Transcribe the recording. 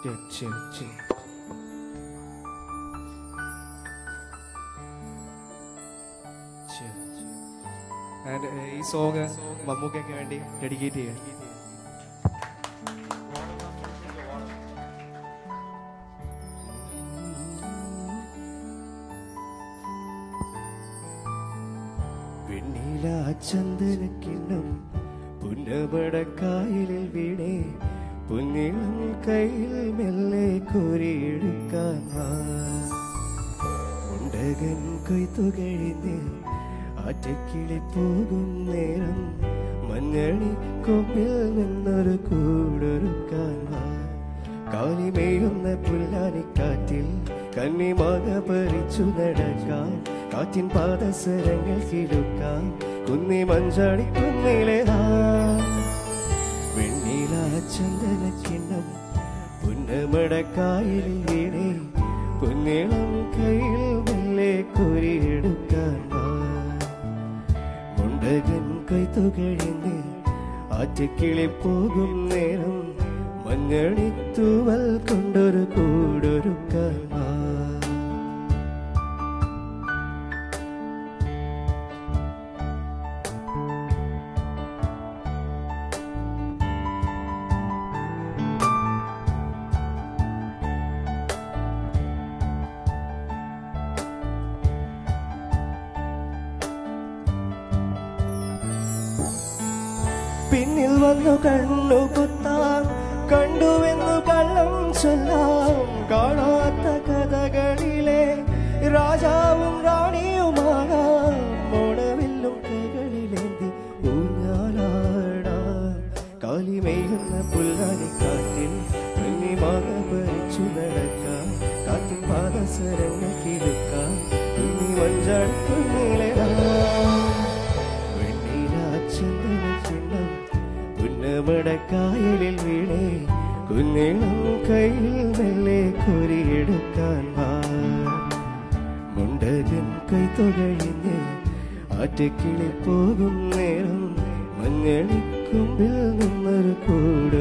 Chill, chill, chill. Chill. And uh, ഈ song മമ്മൂക്കൊക്കെ വേണ്ടി ഡെഡിക്കേറ്റ് ചെയ്യാം വെണ്ണില ചന്ദനക്കിണ്ണം പുന്നമടക്കായലിൽ വീണേ പൊന്നിളം കയ്യിൽ മെല്ലെ കോരിയെടുക്കാൻ വാ. ഉണ്ടകൻ കൊയ്ത്തു കഴിഞ്ഞ് ആറ്റക്കിളി പോകും നേരം മഞ്ഞണി കൊമ്പിൽ നിന്നൊരു കൂടൊരുക്കാൻ വാ. കാലിമേയുന്ന പുല്ലാനിക്കാറ്റിൽ കന്നിമാക പറിച്ചു നടക്കാം കാറ്റിൻ പാദസരങ്ങൾ കിടുക്കാം കുന്നി മഞ്ചാടി കുന്നിലെ വെണ്ണീല ചന്ദനക്കിണ്ണം പുന്നമടക്കായലിൽ വീണേ പൊന്നിളം കയ്യിൽ മെല്ലെ കോരിയെടുക്കാൻ വാ. മുണ്ടകൻ കൊയ്ത്തു കഴിഞ്ഞ് ആറ്റക്കിളി പോകും നേരം മഞ്ഞണി തൂവൽ കൊണ്ടൊരു കൂടൊരുക്കാൻ വാ. പിന്നിൽ വന്നു കണ്ണു കുത്താം കണ്ടുവെന്നു കള്ളം ചൊല്ലാം കാണാത്ത കഥകളിലെ രാജാവും റാണിയുമാകാം മോണവില്ലും കൈകളിലേന്തി ഊഞ്ഞാലാടാം കാലിമേയുന്ന പുല്ലാനിക്കാറ്റിൽ കന്നിമാക പറിച്ചു നടക്കാം കാറ്റിൻ പാദസരങ്ങൾ കിടക്കാം കുഞ്ഞി മഞ്ചാടുക്കുന്നിലേടാം വെണ്ണീരാച്ചന്തനക്കിണ്ണം പുന്നമടക്കായലിൽ വീണേ കുന്നിളം കയ്യിൽ മെല്ലെ കൊരിയെടുക്കാൻ വാ മുണ്ടകൻ കൈത്തൊകഴിഞ്ഞ് ആറ്റക്കിളി പോകും നേരം മഞ്ഞളിക്കുമ്പിൽ നിന്നൊരു കൂട